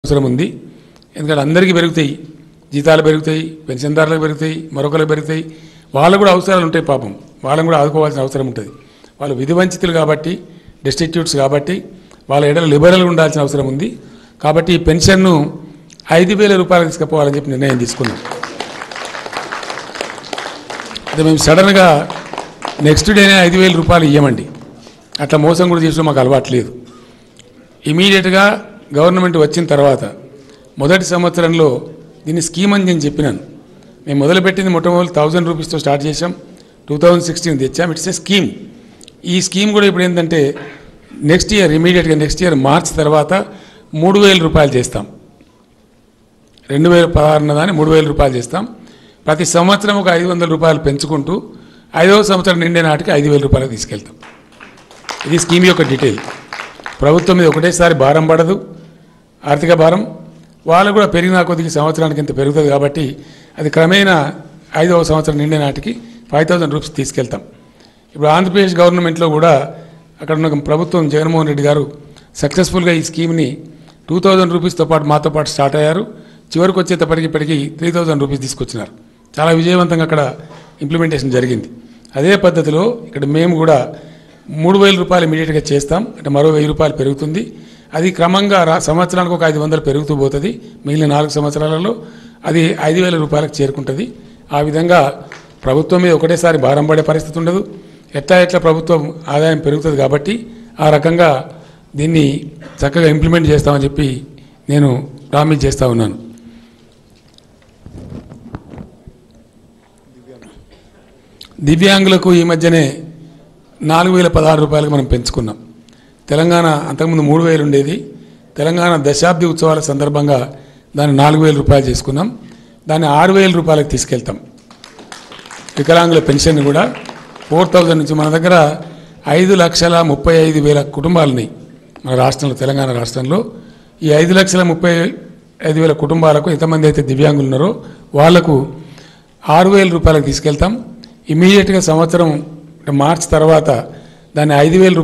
అవసరం ఉంది ఎందుకంటే అందరికీ పెరుగుతాయి జీతాలు పెరుగుతాయి పెన్షన్దారులకు పెరుగుతాయి మరొకరికి పెరుగుతాయి వాళ్ళకు కూడా అవసరాలు ఉంటాయి పాపం వాళ్ళని కూడా ఆదుకోవాల్సిన అవసరం ఉంటుంది వాళ్ళు విధి వంచితులు కాబట్టి డిస్టిట్యూట్స్ కాబట్టి వాళ్ళ ఎడల లిబరల్గా ఉండాల్సిన అవసరం ఉంది కాబట్టి ఈ పెన్షన్ను ఐదు వేల రూపాయలు తీసుకుపోవాలని చెప్పి నిర్ణయం తీసుకున్నాం అయితే మేము సడన్గా నెక్స్ట్ డేనే ఐదు వేల రూపాయలు ఇవ్వమండి అట్లా మోసం కూడా చేసిన మాకు అలవాటు లేదు ఇమీడియట్గా గవర్నమెంట్ వచ్చిన తర్వాత మొదటి సంవత్సరంలో దీన్ని స్కీమ్ అని నేను చెప్పినాను మేము మొదలుపెట్టింది మొట్టమొదటి థౌజండ్ రూపీస్తో స్టార్ట్ చేసాం టూ థౌజండ్ సిక్స్టీన్ తెచ్చాం ఇట్స్ ఏ స్కీమ్ ఈ స్కీమ్ కూడా ఇప్పుడు ఏంటంటే నెక్స్ట్ ఇయర్ ఇమీడియట్గా నెక్స్ట్ ఇయర్ మార్చ్ తర్వాత మూడు వేల రూపాయలు చేస్తాం రెండు వేల పదహారున దాన్ని మూడు వేల రూపాయలు చేస్తాం ప్రతి సంవత్సరం ఒక ఐదు వందల రూపాయలు పెంచుకుంటూ ఐదవ సంవత్సరం నిండే నాటికి ఐదు వేల రూపాయలకు తీసుకెళ్తాం ఇది స్కీమ్ యొక్క డీటెయిల్ ప్రభుత్వం మీద ఒకటేసారి భారం పడదు ఆర్థిక భారం వాళ్ళు కూడా పెరిగిన కొద్దిగా సంవత్సరానికి ఇంత పెరుగుతుంది కాబట్టి అది క్రమేణా ఐదవ సంవత్సరం నిండే నాటికి ఫైవ్ థౌసండ్ రూపీస్ తీసుకెళ్తాం ఇప్పుడు ఆంధ్రప్రదేశ్ గవర్నమెంట్లో కూడా అక్కడ ఉన్న ప్రభుత్వం జగన్మోహన్ రెడ్డి గారు సక్సెస్ఫుల్గా ఈ స్కీమ్ని టూ థౌజండ్ రూపీస్తో పాటు మాతో పాటు స్టార్ట్ అయ్యారు చివరికి వచ్చేటప్పటికి ఇప్పటికి త్రీ థౌజండ్ రూపీస్ తీసుకొచ్చినారు చాలా విజయవంతంగా అక్కడ ఇంప్లిమెంటేషన్ జరిగింది అదే పద్ధతిలో ఇక్కడ మేము కూడా మూడు వేల రూపాయలు ఇమీడియట్గా చేస్తాం అంటే మరో వెయ్యి రూపాయలు పెరుగుతుంది అది క్రమంగా రా సంవత్సరానికి ఒక ఐదు వందలు పెరుగుతూ పోతుంది మిగిలిన నాలుగు సంవత్సరాలలో అది ఐదు వేల రూపాయలకు చేరుకుంటుంది ఆ విధంగా ప్రభుత్వం మీద ఒకటేసారి భారం పడే పరిస్థితి ఉండదు ఎట్లా ఎట్లా ప్రభుత్వం ఆదాయం పెరుగుతుంది కాబట్టి ఆ రకంగా దీన్ని చక్కగా ఇంప్లిమెంట్ చేస్తామని చెప్పి నేను ప్రామిస్ చేస్తూ ఉన్నాను దివ్యాంగులకు ఈ మధ్యనే నాలుగు వేల పదహారు రూపాయలకు మనం పెంచుకున్నాం తెలంగాణ అంతకుముందు మూడు వేలు ఉండేది తెలంగాణ దశాబ్ది ఉత్సవాల సందర్భంగా దాన్ని నాలుగు వేల రూపాయలు చేసుకున్నాం దాన్ని ఆరు వేల రూపాయలకు తీసుకెళ్తాం వికలాంగుల పెన్షన్ కూడా ఫోర్ థౌజండ్ నుంచి మన దగ్గర ఐదు లక్షల ముప్పై ఐదు వేల కుటుంబాలని మన రాష్ట్రంలో తెలంగాణ రాష్ట్రంలో ఈ ఐదు లక్షల ముప్పై ఐదు వేల కుటుంబాలకు ఎంతమంది అయితే దివ్యాంగులు ఉన్నారో వాళ్లకు ఆరు వేల రూపాయలకు తీసుకెళ్తాం ఇమీడియట్గా సంవత్సరం మార్చ్ తర్వాత దాన్ని ఐదు వేల